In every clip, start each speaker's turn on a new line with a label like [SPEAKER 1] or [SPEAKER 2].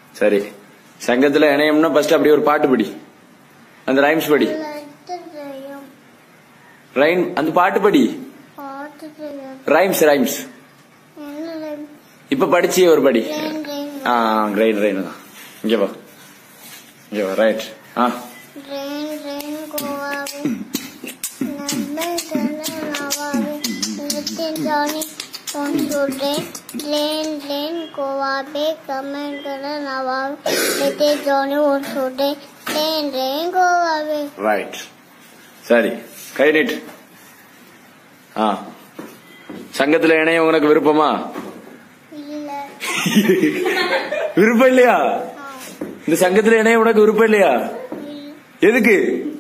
[SPEAKER 1] சரி சங்கத்துல இணையம்னா ஃபர்ஸ்ட் அப்படியே ஒரு பாட்டு படி அந்த ரைம்ஸ் படி
[SPEAKER 2] லட்சம்
[SPEAKER 1] ரைம் அந்த பாட்டு படி
[SPEAKER 2] பாட்டு செய்யும்
[SPEAKER 1] ரைம்ஸ் ரைம்ஸ்
[SPEAKER 2] என்ன லைம்
[SPEAKER 1] இப்ப படிச்சு ஒரு படி
[SPEAKER 2] லைன் லைன்
[SPEAKER 1] ஆ கிரைன் ரைன் தான் இங்க வா இங்க வா ரைட் ஆ
[SPEAKER 2] லைன் லைன் கோவாவே நன்மை தன நவாவே நித்தின் ஜானி உன் சொல்றேன் லேன் லேன் கோவாவே கமெண்ட் கர நவாவே நித்தின் ஜானி உன் சொல்றேன் லேன் லேன் கோவாவே
[SPEAKER 1] ரைட் சரி கை நீட் ஆ சங்கத்துல இணைய உனக்கு விருப்பமா
[SPEAKER 2] இல்ல
[SPEAKER 1] விருப்பம் இல்லையா இந்த சங்கத்துல இணைய உனக்கு விருப்பம் இல்லையா எதுக்கு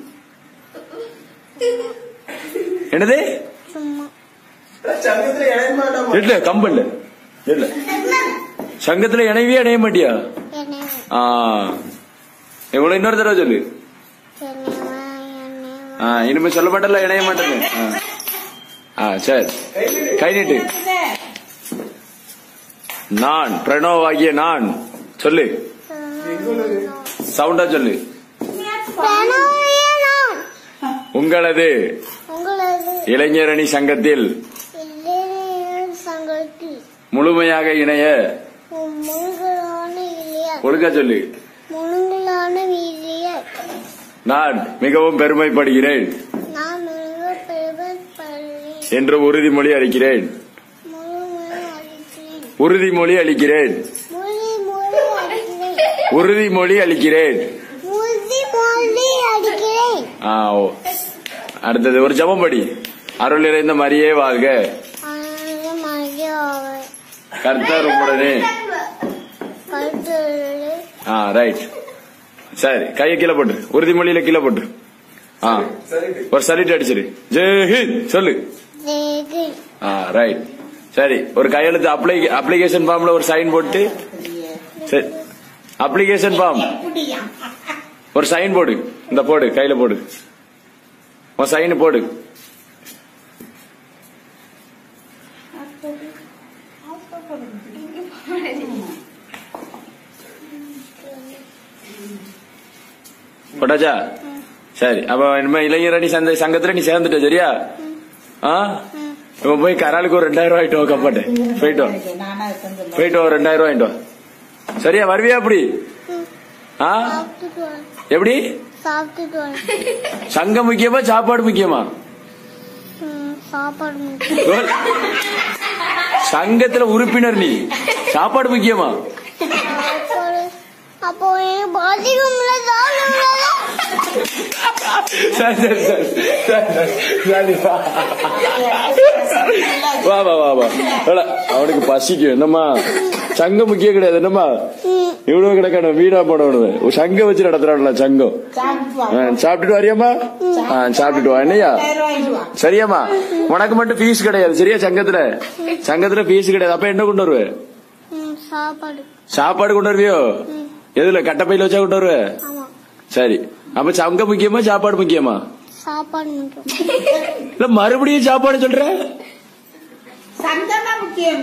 [SPEAKER 1] என்னது
[SPEAKER 2] சும்மா
[SPEAKER 1] இல்ல கம்பல்ல இல்ல சங்கத்துல இணைவே இணைய மாட்டியா
[SPEAKER 2] என்ன
[SPEAKER 1] ஆ இவ்வளவு இன்னொரு தடவை சொல்லு
[SPEAKER 2] என்ன என்ன
[SPEAKER 1] ஆ இனிமே சொல்ல மாட்டல இணைய மாட்டேன்னு ஆ. ஆ சரி கை நீட்டு நான் பிரணவ் ஆகிய நான் சொல்லு சவுண்டா சொல்லு
[SPEAKER 2] பிரணவியனான்
[SPEAKER 1] உங்களது
[SPEAKER 2] உங்களது
[SPEAKER 1] இளைஞரணி சங்கத்தில்
[SPEAKER 2] இளைஞர் சங்கத்தில்
[SPEAKER 1] முழுமையாக இணைய
[SPEAKER 2] முழுங்கலான இல்லையா
[SPEAKER 1] ஒழுங்கா சொல்லு
[SPEAKER 2] முழுங்கலான இல்லையா
[SPEAKER 1] நான் மிகவும் பெருமைப்படுகிறேன்
[SPEAKER 2] நான் மிக பெருமைப்படுகிறேன்
[SPEAKER 1] என்று உறுதிமொழி அளிக்கிறேன்
[SPEAKER 2] முழுமையை அளிக்கிறேன்
[SPEAKER 1] உறுதிமொழி அளிக்கிறேன்
[SPEAKER 2] மொழி மொழி அளிக்கிறேன்
[SPEAKER 1] உறுதிமொழி அளிக்கிறேன்
[SPEAKER 2] முதி மொழி அளிக்கிறேன்
[SPEAKER 1] ஆ ஓ அடுத்தது ஒரு ஜபம் படி அருள் நிறைந்த மரியே வாழ்க
[SPEAKER 2] ஆனந்த மகிழ்வாக
[SPEAKER 1] கர்த்தர் உம்முடனே
[SPEAKER 2] கருத்து
[SPEAKER 1] ஆ ரைட் சரி கையை கீழே போட்டு உறுதிமொழியில கீழே போட்டு ஆ ஒரு சலிட் அடிச்சிரு ஜெய் ஹிந்த் சொல்லு
[SPEAKER 2] தேகு
[SPEAKER 1] ஆ ரைட் சரி ஒரு கையெழுத்து அப்ளை அப்ளிகேஷன் ஃபார்ம்ல ஒரு சைன் போட்டு சரி அப்ளிகேஷன் ஃபார்ம் ஒரு சைன் போடு இந்த போடு கையில போடு உன் சைன் போடு போட்டாச்சா சரி அப்ப இனிமே இளைஞரணி சந்தை சங்கத்துல நீ சேர்ந்துட்ட சரியா ஆ இப்ப போய் கராலுக்கு ஒரு ரெண்டாயிரம் ரூபாய் ஆயிட்டு கப்பாட்டு போயிட்டு வா. போயிட்டு வா, ஒரு ரெண்டாயிரம் ரூபாய் ஆயிட்டு வா. சரியா வருவியா அப்படி ஆ
[SPEAKER 2] சாப்பிட்டுட்டு வரேன்
[SPEAKER 1] எப்படி
[SPEAKER 2] சாப்பிட்டுட்டு வரேன்
[SPEAKER 1] சங்கம் முக்கியமா சாப்பாடு முக்கியமா
[SPEAKER 2] ம், சாப்பாடு முக்கியம்
[SPEAKER 1] சங்கத்துல உறுப்பினர் நீ சாப்பாடு முக்கியமா
[SPEAKER 2] சாப்பாடு அப்போ எனக்கு பாதிக்கும்ல சாப்பிடும்ல
[SPEAKER 1] சரி சரி சரி சரி, சரி வா. வா வா வா வா ஏடா, அவனுக்கு பசிக்கும் என்னம்மா சங்கம் முக்கியம் கிடையாது என்னம்மா
[SPEAKER 2] ம்,
[SPEAKER 1] இவ்வளவு கிடக்கணும் வீடா போடணும் ஒரு சங்கம் வச்சு நடத்துறான்ல சங்கம் ஆ, சாப்பிட்டுட்டு வரியாம்மா ஆ, சாப்பிட்டுட்டு வா என்னையா சரியாம்மா உனக்கு மட்டும் ஃபீஸ் கிடையாது சரியா சங்கத்துல சங்கத்துல ஃபீஸ் கிடையாது அப்ப என்ன கொண்டு வருவ
[SPEAKER 2] ம், சாப்பாடு
[SPEAKER 1] சாப்பாடு கொண்டு வருவியோ எதுல கட்டப்பையில வச்சா கொண்டு வருவ
[SPEAKER 2] ஆமா
[SPEAKER 1] சரி அப்ப சங்கம் முக்கியமா சாப்பாடு முக்கியமா
[SPEAKER 2] சாப்பாடு முக்கியம்
[SPEAKER 1] இல்ல மறுபடியும் சாப்பாடு சொல்ற
[SPEAKER 3] சந்தனா முக்கியம்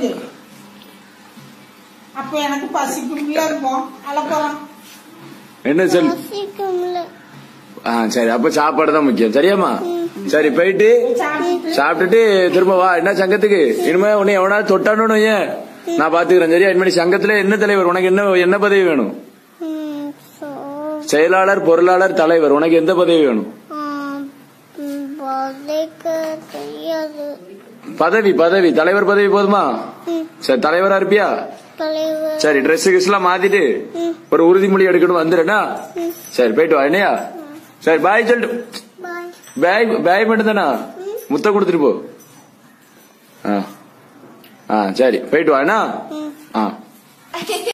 [SPEAKER 3] அப்ப எனக்கு பசிக்கும்ல இருக்கும் அழப்பலாம்
[SPEAKER 1] என்ன சொல்
[SPEAKER 2] பசிக்கும்ல
[SPEAKER 1] ஆ சரி அப்ப சாப்பாடு தான் முக்கியம் சரியாம்மா சரி போயிட்டு
[SPEAKER 3] சாப்பிட்டு
[SPEAKER 1] சாப்பிட்டுட்டு திரும்ப வா என்ன சங்கத்துக்கு இனிமே உன்னை எவனாவது தொட்டானு ஏன் நான் பாத்துக்கிறேன் சரியா இனிமே சங்கத்துல என்ன தலைவர் உனக்கு என்ன என்ன பதவி வேணும்
[SPEAKER 2] ம், so,
[SPEAKER 1] செயலாளர் பொருளாளர் தலைவர் உனக்கு எந்த பதவி வேணும்
[SPEAKER 2] ஆ, ம், வதைக்க தெரியாது
[SPEAKER 1] பதவி பதவி தலைவர் பதவி போதுமா
[SPEAKER 2] ம்,
[SPEAKER 1] சரி தலைவரா இருப்பியா
[SPEAKER 2] தலைவர்
[SPEAKER 1] சரி ட்ரெஸ் கிஸ் எல்லாம் மாத்திட்டு
[SPEAKER 2] ம்,
[SPEAKER 1] ஒரு உறுதிமொழி எடுக்கணும் வந்துடுனா
[SPEAKER 2] ம்.
[SPEAKER 1] சரி போயிட்டு வா என்னையா சரி பாய் சொல்லிட்டு
[SPEAKER 2] பாய்
[SPEAKER 1] பேய் பேய் மட்டும் தானா முத்த கொடுத்துட்டு போ ஆ ஆ சரி போயிட்டு வா என்ன
[SPEAKER 2] ம்
[SPEAKER 1] ஆ